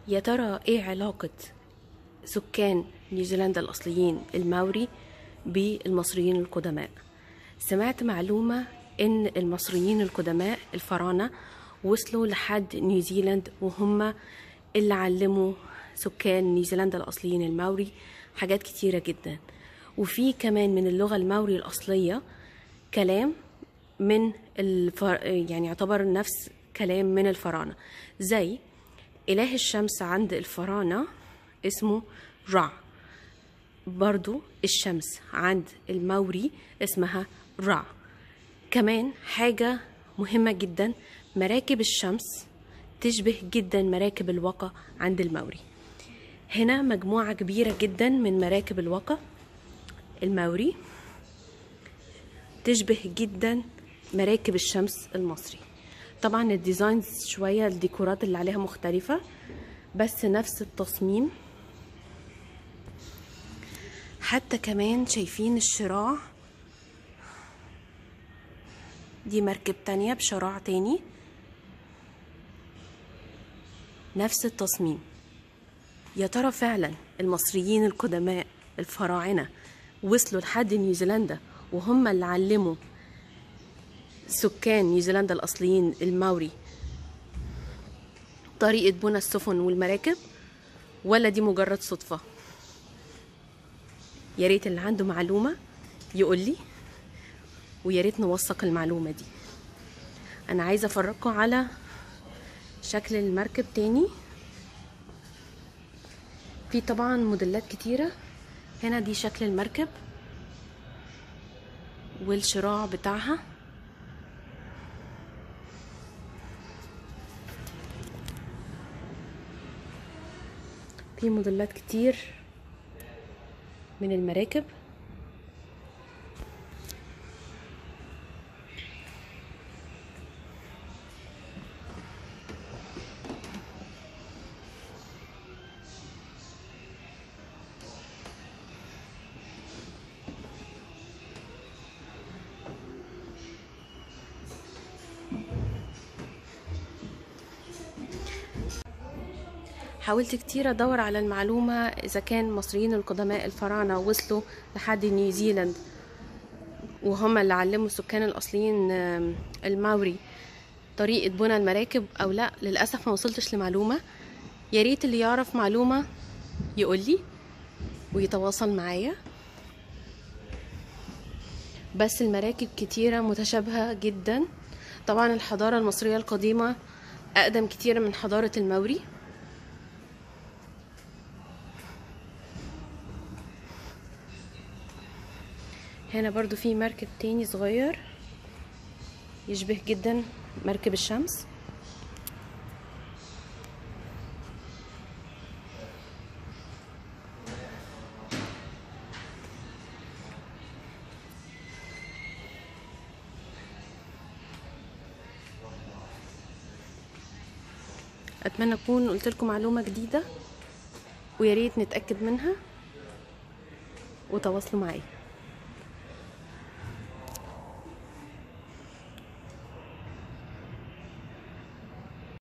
يا ترى ايه علاقة سكان نيوزيلندا الأصليين الماوري بالمصريين القدماء سمعت معلومة ان المصريين القدماء الفراعنة وصلوا لحد نيوزيلند وهم اللي علموا سكان نيوزيلندا الأصليين الماوري حاجات كتيرة جدا وفي كمان من اللغة الماوري الأصلية كلام من الفر... يعني يعتبر نفس كلام من الفراعنة زي إله الشمس عند الفراعنة اسمه رع برضو الشمس عند الماوري اسمها رع كمان حاجة مهمة جدا مراكب الشمس تشبه جدا مراكب الوقا عند الماوري هنا مجموعة كبيرة جدا من مراكب الوقا الماوري تشبه جدا مراكب الشمس المصري طبعا الديزاينز شوية الديكورات اللي عليها مختلفة بس نفس التصميم حتى كمان شايفين الشراع دي مركب تانية بشراع تاني نفس التصميم يا ترى فعلا المصريين القدماء الفراعنة وصلوا لحد نيوزيلندا وهم اللي علموا سكان نيوزيلندا الأصليين الماوري طريقة بنى السفن والمراكب ولا دي مجرد صدفة يا ريت اللي عنده معلومة يقول لي ويا ريت نوثق المعلومة دي أنا عايزة أفرجكم على شكل المركب تاني في طبعا موديلات كتيرة هنا دي شكل المركب والشراع بتاعها في موديلات كتير من المراكب حاولت كتير ادور على المعلومة اذا كان المصريين القدماء الفراعنة وصلوا لحد نيوزيلاند وهم اللي علموا السكان الاصليين الماوري طريقة بنى المراكب او لا للأسف ما وصلتش لمعلومة يا ريت اللي يعرف معلومة يقول لي ويتواصل معايا بس المراكب كتيرة متشابهة جدا طبعا الحضارة المصرية القديمة أقدم كتير من حضارة الماوري هنا برضو في مركب تاني صغير يشبه جدا مركب الشمس اتمنى اكون قلت لكم معلومه جديده ويا ريت نتاكد منها وتواصلوا معايا